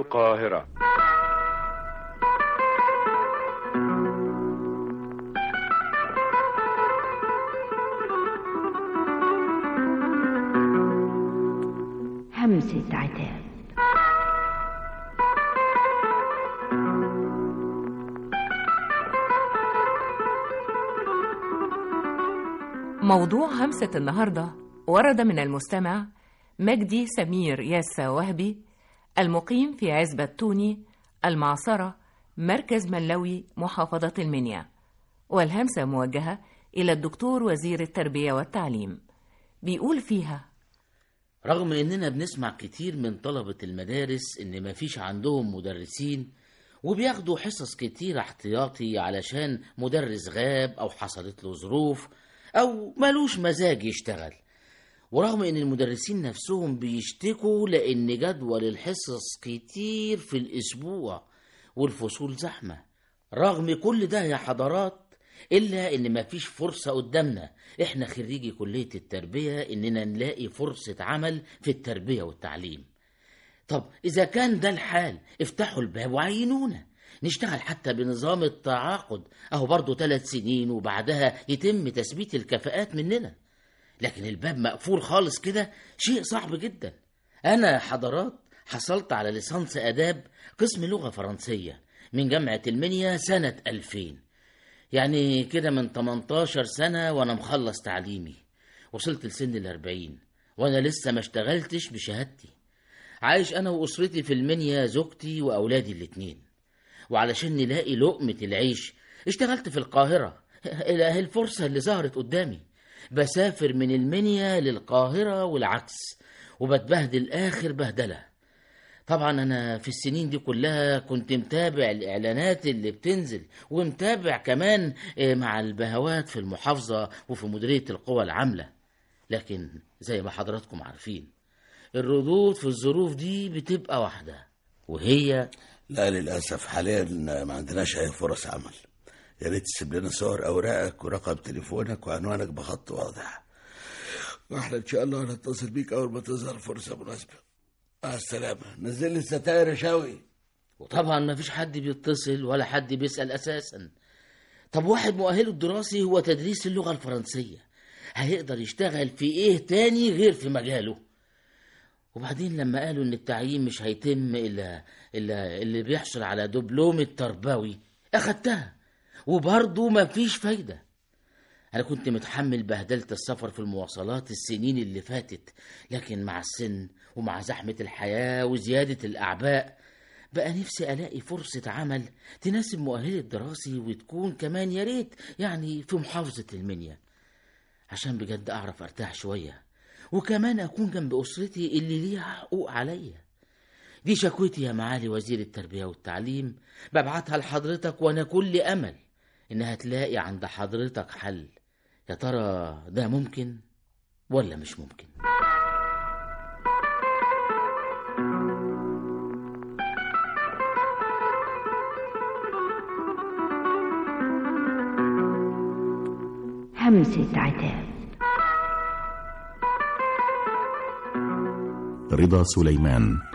القاهرة همسة عتاب موضوع همسة النهاردة ورد من المستمع مجدي سمير ياسا وهبي المقيم في عزبة توني المعصرة مركز ملوي محافظة المنيا والهمسة موجهة إلى الدكتور وزير التربية والتعليم بيقول فيها رغم اننا بنسمع كتير من طلبة المدارس ان مفيش عندهم مدرسين وبياخدوا حصص كتير احتياطي علشان مدرس غاب او حصلت له ظروف او ملوش مزاج يشتغل ورغم ان المدرسين نفسهم بيشتكوا لان جدول الحصص كتير في الاسبوع والفصول زحمة رغم كل ده يا حضرات إلا إن مفيش فرصة قدامنا إحنا خريجي كلية التربية إننا نلاقي فرصة عمل في التربية والتعليم طب إذا كان ده الحال افتحوا الباب وعينونا نشتغل حتى بنظام التعاقد أهو برضه ثلاث سنين وبعدها يتم تثبيت الكفاءات مننا لكن الباب مقفول خالص كده شيء صعب جدا أنا حضرات حصلت على ليسانس آداب قسم لغة فرنسية من جامعة المنيا سنة 2000 يعني كده من 18 سنة وأنا مخلص تعليمي وصلت لسن الأربعين وأنا لسه ما اشتغلتش بشهادتي عايش أنا وأسرتي في المنيا زوجتي وأولادي الاتنين وعلشان نلاقي لقمة العيش اشتغلت في القاهرة إلى الفرصة اللي ظهرت قدامي بسافر من المنيا للقاهرة والعكس وبتبهدل آخر بهدلة طبعا أنا في السنين دي كلها كنت متابع الإعلانات اللي بتنزل ومتابع كمان آه، مع البهوات في المحافظة وفي مديرية القوى العاملة لكن زي ما حضراتكم عارفين الردود في الظروف دي بتبقى واحدة وهي لا للأسف حاليا ما عندناش أي فرص عمل يا ريت تسيب لنا صور أوراقك ورقم تليفونك وعنوانك بخط واضح واحنا إن شاء الله هنتصل بيك أول ما تظهر فرصة مناسبة مع السلامة نزل لي الستاير يا شاوي وطبعا ما فيش حد بيتصل ولا حد بيسأل أساسا طب واحد مؤهله الدراسي هو تدريس اللغة الفرنسية هيقدر يشتغل في إيه تاني غير في مجاله وبعدين لما قالوا إن التعيين مش هيتم إلا إلا اللي بيحصل على دبلوم التربوي أخدتها وبرضه مفيش فايدة أنا كنت متحمل بهدلة السفر في المواصلات السنين اللي فاتت لكن مع السن ومع زحمة الحياة وزيادة الأعباء بقى نفسي ألاقي فرصة عمل تناسب مؤهلي الدراسي وتكون كمان يا ريت يعني في محافظة المنيا عشان بجد أعرف أرتاح شوية وكمان أكون جنب أسرتي اللي ليها حقوق عليا دي شكوتي يا معالي وزير التربية والتعليم ببعتها لحضرتك وأنا كل أمل إنها تلاقي عند حضرتك حل يا ترى ده ممكن ولا مش ممكن همسة عتاب رضا سليمان